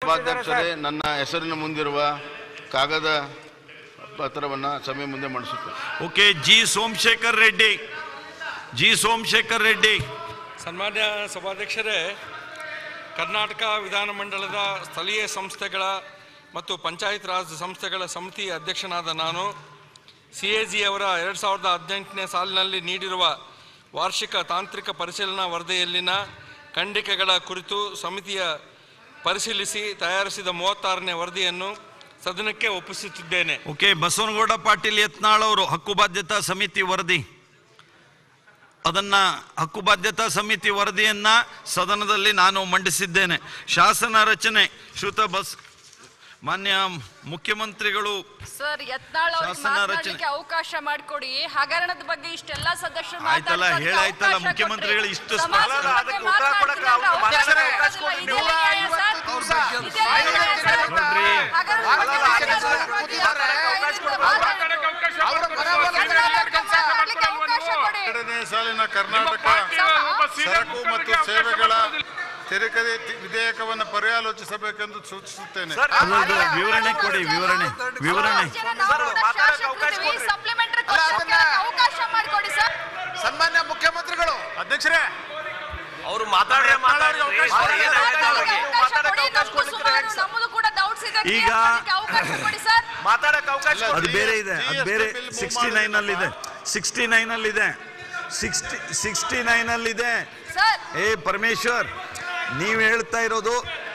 ಸಭಾಧ್ಯಕ್ಷರೇ ನನ್ನ ಹೆಸರಿನ ಮುಂದಿರುವ ಕಾಗದ ಪತ್ರವನ್ನು ಸಭೆ ಮುಂದೆ ಮಾಡಿಸುತ್ತೇನೆ okay G Somashekar Reddy G Somashekar Reddy ಸನ್ಮಾನ್ಯ ಸಭಾಧ್ಯಕ್ಷರೇ ಕರ್ನಾಟಕ ವಿಧಾನಮಂಡಲದ ಸ್ಥಳೀಯ ಸಂಸ್ಥೆಗಳ ಮತ್ತು ಪಂಚಾಯತ್ ರಾಜ್ ಸಂಸ್ಥೆಗಳ ಸಮಿತಿ ಅಧ್ಯಕ್ಷನಾದ ನಾನು ಸಿ ಎ ಜಿ ಅವರ ಎರಡು ಸಾವಿರದ ಹದಿನೆಂಟನೇ ಸಾಲಿನಲ್ಲಿ ನೀಡಿರುವ ವಾರ್ಷಿಕ ತಾಂತ್ರಿಕ ಪರಿಶೀಲನಾ ವರದಿಯಲ್ಲಿನ ಖಂಡಿಕೆಗಳ ಕುರಿತು ಸಮಿತಿಯ ಪರಿಶೀಲಿಸಿ ತಯಾರಿಸಿದ ಮೂವತ್ತಾರನೇ ವರದಿಯನ್ನು ಸದನಕ್ಕೆ ಒಪ್ಪಿಸುತ್ತಿದ್ದೇನೆ ಓಕೆ ಬಸವನಗೌಡ ಪಾಟೀಲ್ ಯತ್ನಾಳ್ ಅವರು ಹಕ್ಕುಬಾಧ್ಯತಾ ಸಮಿತಿ ವರದಿ ಅದನ್ನ ಹಕ್ಕುಬಾಧ್ಯತಾ ಸಮಿತಿ ವರದಿಯನ್ನ ಸದನದಲ್ಲಿ ನಾನು ಮಂಡಿಸಿದ್ದೇನೆ ಶಾಸನ ರಚನೆ ಶ್ರುತ ಬಸ್ ಮಾನ್ಯ ಮುಖ್ಯಮಂತ್ರಿಗಳು ಸರ್ ಯತ್ನಾಳ್ ಅವ್ರಿಗೆ ಶಾಸನ ರಚನೆ. ಮಾತನಾಡ್ಲಿಕ್ಕೆ ಅವಕಾಶ ಮಾಡಿಕೊಡಿ ಹಗರಣದ ಬಗ್ಗೆ ಇಷ್ಟೆಲ್ಲ ಸದಸ್ಯರು ಆಯ್ತಲ್ಲ, ಮಾತಾಡ್ತಾರೆ, ಹೇಳಾಯ್ತಲ್ಲ, ಅವಕಾಶ ಮುಖ್ಯಮಂತ್ರಿಗಳು ಕೊಟ್ರಿ. ಇಷ್ಟು ಸಮಾಜದ ಸ್ಥಳ- ಬಗ್ಗೆ ಅದಕ್ಕೆ ಉತ್ತರ ಕೊಡಕ್ಕೆ ಮಾತಾಡ್ತಿಲ್ಲ, ಅವ್ರು ಅವಕಾಶ ಮಾತಾಡಕ್ಕೆ ಕೊಡೋದಿಲ್ಲ. ಕೊಡಿ. ಇದೆಲ್ಲ ನ್ಯಾಯ ಸರ್? ದಿವಸ. ಇದೆಲ್ಲ ನ್ಯಾಯ ಸರ್? ನೋಡ್ರಿ. ಹಗರಣದ ಬಗ್ಗೆ ಅಲ್ಲ, ಮಾತಾಡೋದು ಅಲ್ಲ, ಬಗ್ಗೆ ಕೂತಿದ್ದಾರೆ, ಅವಕಾಶ ಕೊಡು. ಮಾತಾಡೋದು. ಅವ್ರ ಮನವೊಲಿಕೆ ಯತ್ನಾಳ್ ಅವ್ರಿಗೆ ಮಾತಾಡ್ಲಿಕ್ಕೆ ಅವಕಾಶ ಕೊಡಿ. ಎರಡನೇ ಸಾಲಿನ ಕರ್ನಾಟಕ ಸರಕು ಮತ್ತು ಸೇವೆಗಳ ತೆರಿಗೆ ವಿಧೇಯಕವನ್ನು ಪರ್ಯಾಲೋಚಿಸಬೇಕೆಂದು ಸೂಚಿಸುತ್ತೇನೆ ಅದರದ್ದು ವಿವರಣೆ ಕೊಡಿ ವಿವರಣೆ ವಿವರಣೆ ಜನ ನಾವು ಸರ್, ಕೂಡ ಮಾತಾಡಕ್ಕೆ ಶಾಸಕರಿದ್ದೀವಿ. ಅವಕಾಶ ಕೊಡ್ರಿ. Supplementary ಅಲ್ಲ, question ಅದನ್ನ- ಕೇಳಕ್ಕೆ ಅವಕಾಶ ಮಾಡಿಕೊಡಿ ಸರ್ ಸನ್ಮಾನ್ಯ ಮುಖ್ಯಮಂತ್ರಿಗಳು ಅಧ್ಯಕ್ಷರೇ ಅವರು ಮಾತಾಡೇ ಮಾತಾಡಿ ಅವಕಾಶ ಅವ್ರಿಗೆ ಏನ್ ಆಯ್ತು ಅವ್ರಿಗೆ? ಮಾತಾಡಕ್ಕೆ ಅವಕಾಶ ಕೊಡ್ಲಿಕ್ಕೆ ಹೇಗೆ ಸರ್? ನಮ್ಮದು ಕೂಡ ಡೌಟ್ಸ್ ಇದೆ ಈಗ- clear ಮಾಡ್ಲಿಕ್ಕೆ ಅವಕಾಶ ಕೊಡಿ ಸರ್ ಮಾತಾಡಕ್ಕೆ ಅವಕಾಶ ಅಲ್ಲ, ಅದು ಕೊಡಿ. ಬೇರೆ ಇದೆ ಅದು ಬೇರೆ GST bill sixty move nine ಅಲ್ಲಿ ಇದೆ ಸಿಕ್ಸ್ಟಿ ನೈನ್ ಅಲ್ಲಿ ಇದೆ ಸಿಕ್ಸ್ಟಿ ಸಿಕ್ಸ್ಟಿ ನೈನ್ ಅಲ್ಲಿ ಇದೆ ಸರ್ ಏ ಪರಮೇಶ್ವರ್ ನೀವು ಹೇಳ್ತಾ ಇರೋದು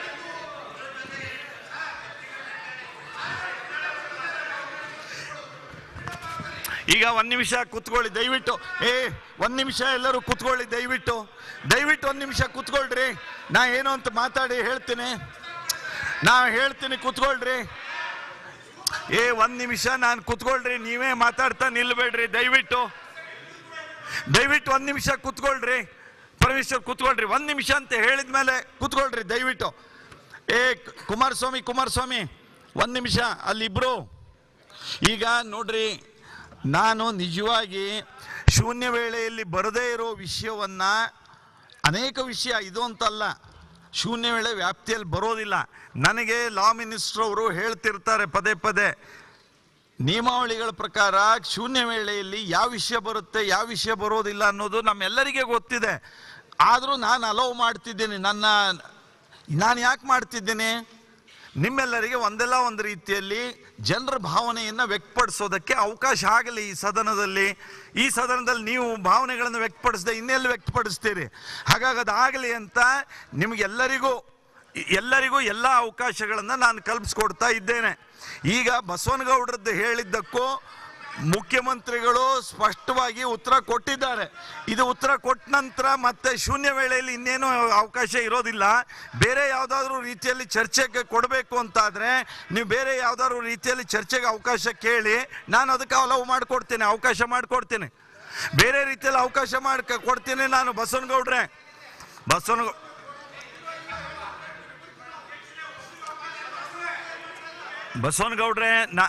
ಈಗ ಒಂದ್ ನಿಮಿಷ ಕೂತ್ಕೊಳ್ಳಿ ದಯವಿಟ್ಟು ಏ ಒಂದ್ ನಿಮಿಷ ಎಲ್ಲರೂ ಕೂತ್ಕೊಳ್ಳಿ ದಯವಿಟ್ಟು ದಯವಿಟ್ಟು ಒಂದ್ ನಿಮಿಷ ಕೂತ್ಕೊಳ್ರಿ ನಾ ಏನು ಅಂತ ಮಾತಾಡಿ ಹೇಳ್ತೀನಿ ನಾ ಹೇಳ್ತೀನಿ ಕೂತ್ಕೊಳ್ರಿ ಏ ಒಂದ್ ನಿಮಿಷ ನಾನು ಕೂತ್ಕೊಳ್ರಿ ನೀವೇ ಮಾತಾಡ್ತಾ ನಿಲ್ಬೇಡ್ರಿ ದಯವಿಟ್ಟು ದಯವಿಟ್ಟು ಒಂದ್ ನಿಮಿಷ ಕೂತ್ಕೊಳ್ರಿ ಪರಮೇಶ್ವರ್ ಕೂತ್ಕೊಳ್ರಿ ಒಂದ್ ನಿಮಿಷ ಅಂತ ಹೇಳಿದ ಮೇಲೆ ಕೂತ್ಕೊಳ್ರಿ ದಯವಿಟ್ಟು ಏ ಕುಮಾರಸ್ವಾಮಿ ಕುಮಾರಸ್ವಾಮಿ ಒಂದ್ ನಿಮಿಷ ಅಲ್ಲಿಬ್ರು ಈಗ ನೋಡ್ರಿ ನಾನು ನಿಜವಾಗಿ ಶೂನ್ಯ ವೇಳೆಯಲ್ಲಿ ಬರದೇ ಇರೋ ವಿಷಯವನ್ನ ಅನೇಕ ವಿಷಯ ಇದು ಅಂತಲ್ಲ ಶೂನ್ಯ ವೇಳೆ ವ್ಯಾಪ್ತಿಯಲ್ಲಿ ಬರೋದಿಲ್ಲ ನನಗೆ ಲಾ ಮಿನಿಸ್ಟರ್ ಅವರು ಹೇಳ್ತಿರ್ತಾರೆ ಪದೇ ಪದೇ ನಿಯಮಾವಳಿಗಳ ಪ್ರಕಾರ ಶೂನ್ಯ ವೇಳೆಯಲ್ಲಿ ಯಾವ ವಿಷಯ ಬರುತ್ತೆ ಯಾವ ವಿಷಯ ಬರೋದಿಲ್ಲ ಅನ್ನೋದು ನಮ್ಮೆಲ್ಲರಿಗೆ ಗೊತ್ತಿದೆ ಆದರೂ ನಾನು ಅಲೋವ್ ಮಾಡ್ತಿದ್ದೀನಿ ನನ್ನ ನಾನು ಯಾಕೆ ಮಾಡ್ತಿದ್ದೀನಿ ನಿಮ್ಮೆಲ್ಲರಿಗೆ ಒಂದಲ್ಲ ಒಂದು ರೀತಿಯಲ್ಲಿ ಜನರ ಭಾವನೆಯನ್ನು ವ್ಯಕ್ತಪಡಿಸೋದಕ್ಕೆ ಅವಕಾಶ ಆಗಲಿ ಈ ಸದನದಲ್ಲಿ ಈ ಸದನದಲ್ಲಿ ನೀವು ಭಾವನೆಗಳನ್ನು ವ್ಯಕ್ತಪಡಿಸದೆ ಇನ್ನೆಲ್ಲಿ ವ್ಯಕ್ತಪಡಿಸ್ತೀರಿ ಹಾಗಾಗಿ ಅದಾಗಲಿ ಅಂತ ನಿಮಗೆಲ್ಲರಿಗೂ ಎಲ್ಲರಿಗೂ ಎಲ್ಲ ಅವಕಾಶಗಳನ್ನು ನಾನು ಕಲ್ಪಿಸ್ಕೊಡ್ತಾ ಇದ್ದೇನೆ ಈಗ ಬಸವನಗೌಡರದ್ದು ಹೇಳಿದ್ದಕ್ಕೂ ಮುಖ್ಯಮಂತ್ರಿಗಳು ಸ್ಪಷ್ಟವಾಗಿ ಉತ್ತರ ಕೊಟ್ಟಿದ್ದಾರೆ ಇದು ಉತ್ತರ ಕೊಟ್ಟ ನಂತರ ಮತ್ತೆ ಶೂನ್ಯ ವೇಳೆಯಲ್ಲಿ ಇನ್ನೇನು ಅವಕಾಶ ಇರೋದಿಲ್ಲ ಬೇರೆ ಯಾವುದಾದ್ರೂ ರೀತಿಯಲ್ಲಿ ಚರ್ಚೆಗೆ ಕೊಡಬೇಕು ಅಂತಾದರೆ ನೀವು ಬೇರೆ ಯಾವುದಾದ್ರೂ ರೀತಿಯಲ್ಲಿ ಚರ್ಚೆಗೆ ಅವಕಾಶ ಕೇಳಿ ನಾನು ಅದಕ್ಕೆ ಅಲವು ಮಾಡಿಕೊಡ್ತೇನೆ ಅವಕಾಶ ಮಾಡಿಕೊಡ್ತೇನೆ ಬೇರೆ ರೀತಿಯಲ್ಲಿ ಅವಕಾಶ ಮಾಡಿ ಕೊಡ್ತೀನಿ ನಾನು ಬಸವನಗೌಡ್ರೆ ಬಸವನಗೌ ಬಸವನಗೌಡ್ರೆ ನಾ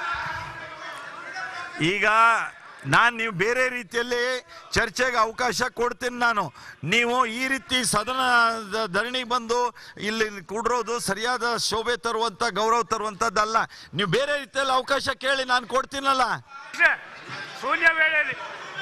ಈಗ ನಾನು ನೀವು ಬೇರೆ ರೀತಿಯಲ್ಲಿ ಚರ್ಚೆಗೆ ಅವಕಾಶ ಕೊಡ್ತೀನಿ ನಾನು ನೀವು ಈ ರೀತಿ ಸದನ ಧರಣಿಗೆ ಬಂದು ಇಲ್ಲಿ ಕೂಡಿರೋದು ಸರಿಯಾದ ಶೋಭೆ ತರುವಂಥ ಗೌರವ ತರುವಂಥದ್ದಲ್ಲ ನೀವು ಬೇರೆ ರೀತಿಯಲ್ಲಿ ಅವಕಾಶ ಕೇಳಿ ನಾನು ಕೊಡ್ತೀನಲ್ಲ ಶೂನ್ಯ ವೇಳೆಯಲ್ಲಿ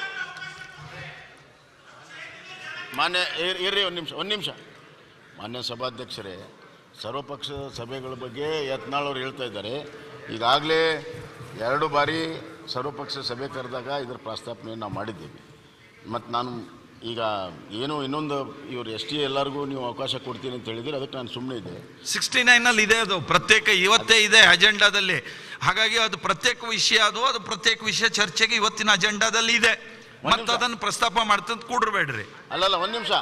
ಮಾನ್ಯ ಇರ್- ಇರ್ರಿ ಒಂದು ನಿಮಿಷ ಒಂದು ನಿಮಿಷ ಮಾನ್ಯ ಸಭಾಧ್ಯಕ್ಷರೇ ಸರ್ವಪಕ್ಷ ಸಭೆಗಳ ಬಗ್ಗೆ ಯತ್ನಾಳ್ ಅವ್ರು ಹೇಳ್ತಾ ಇದ್ದಾರೆ ಈಗಾಗಲೇ ಎರಡು ಬಾರಿ ಸರ್ವಪಕ್ಷ ಸಭೆ ಕರೆದಾಗ ಇದರ ಪ್ರಸ್ತಾಪನೆಯನ್ನು ನಾವು ಮಾಡಿದ್ದೀವಿ ಮತ್ತು ನಾನು ಈಗ ಏನು ಇನ್ನೊಂದು ಇವರು ಎಸ್ ಟಿ ಎಲ್ಲರಿಗೂ ನೀವು ಅವಕಾಶ ಕೊಡ್ತೀನಿ ಅಂತ ಹೇಳಿದ್ರೆ ಅದಕ್ಕೆ ನಾನು ಸುಮ್ಮನೆ ಇದ್ದೆ ಸಿಕ್ಸ್ಟಿ ನೈನಲ್ಲಿ ಇದೆ ಅದು ಪ್ರತ್ಯೇಕ ಇವತ್ತೇ ಇದೆ ಅಜೆಂಡಾದಲ್ಲಿ ಹಾಗಾಗಿ ಅದು ಪ್ರತ್ಯೇಕ ವಿಷಯ ಅದು ಅದು ಪ್ರತ್ಯೇಕ ವಿಷಯ ಚರ್ಚೆಗೆ ಇವತ್ತಿನ ಅಜೆಂಡಾದಲ್ಲಿ ಇದೆ ಮತ್ತು ಅದನ್ನು ಪ್ರಸ್ತಾಪ ಮಾಡ್ತಂತ ಕೂಡ್ರಬೇಡ್ರಿ ಅಲ್ಲಲ್ಲ ಒಂದು ನಿಮಿಷ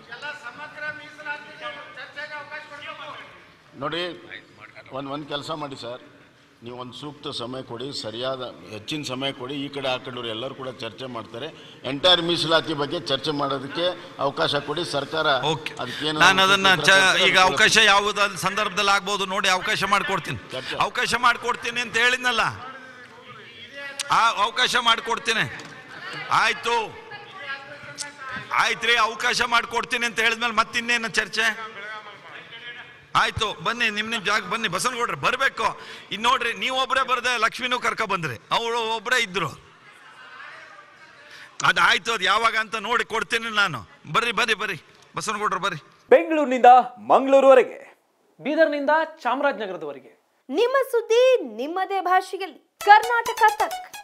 ನೋಡಿ ಒಂದು ಒಂದು ಕೆಲಸ ಮಾಡಿ ಸರ್ ನೀವು ಒಂದು ಸೂಕ್ತ ಸಮಯ ಕೊಡಿ ಸರಿಯಾದ ಹೆಚ್ಚಿನ ಸಮಯ ಕೊಡಿ ಈ ಕಡೆ ಆ ಕಡೆಯವರು ಎಲ್ಲರೂ ಕೂಡ ಚರ್ಚೆ ಮಾಡ್ತಾರೆ ಎಂಟೈರ್ ಮೀಸಲಾತಿ ಬಗ್ಗೆ ಚರ್ಚೆ ಮಾಡೋದಕ್ಕೆ ಅವಕಾಶ ಕೊಡಿ ಸರ್ಕಾರ ಓಕೆ ಅದಕ್ಕೇನು ನಾನು ಅದನ್ನ ಉತ್ತರ ಚ- ಕೊಡ್ತಾರೆ, ಈಗ ಅದಕ್ಕೆ ಅವಕಾಶ ಯಾವುದ ಸಂದರ್ಭದಲ್ಲಿ ಆಗ್ಬೋದು ನೋಡಿ ಅವಕಾಶ ಮಾಡಿಕೊಡ್ತೀನಿ ಚರ್ಚೆ. ಅವಕಾಶ ಮಾಡಿಕೊಡ್ತೀನಿ ಅಂತ ಹೇಳಿದ್ನಲ್ಲ ಆ ಅವಕಾಶ ಮಾಡಿಕೊಡ್ತೀನಿ ಆಯ್ತು ಆಯ್ತ್ರಿ ಅವಕಾಶ ಮಾಡಿಕೊಡ್ತೀನಿ ಅಂತ ಹೇಳಿದ್ಮೇಲೆ ಮತ್ತಿನ್ನೇನು ಚರ್ಚೆ ಆಯ್ತು ಬನ್ನಿ ನಿಮ್ ನಿಮ್ ಜಾಗ ಬನ್ನಿ ಬಸವನಗೌಡ್ರೆ ಬರ್ಬೇಕು ಇನ್ ನೋಡ್ರಿ ನೀವು ಒಬ್ರೇ ಬರ್ದೆ ಲಕ್ಷ್ಮಿನೂ ಕರ್ಕ ಬಂದ್ರಿ ಅವಳು ಒಬ್ರೇ ಇದ್ರು ಅದಾಯ್ತು ಅದು ಯಾವಾಗ ಅಂತ ನೋಡಿ ಕೊಡ್ತೀನಿ ನಾನು ಬರ್ರಿ ಬರ್ರಿ ಬರ್ರಿ ಬಸವನಗೌಡ್ರು ಬರ್ರಿ ಬೆಂಗಳೂರಿನಿಂದ ಮಂಗಳೂರುವರೆಗೆ ಬೀದರ್ನಿಂದ ಚಾಮರಾಜನಗರದವರೆಗೆ ನಿಮ್ಮ ಸುದ್ದಿ ನಿಮ್ಮದೇ ಭಾಷೆಯಲ್ಲಿ ಕರ್ನಾಟಕ ತಕ್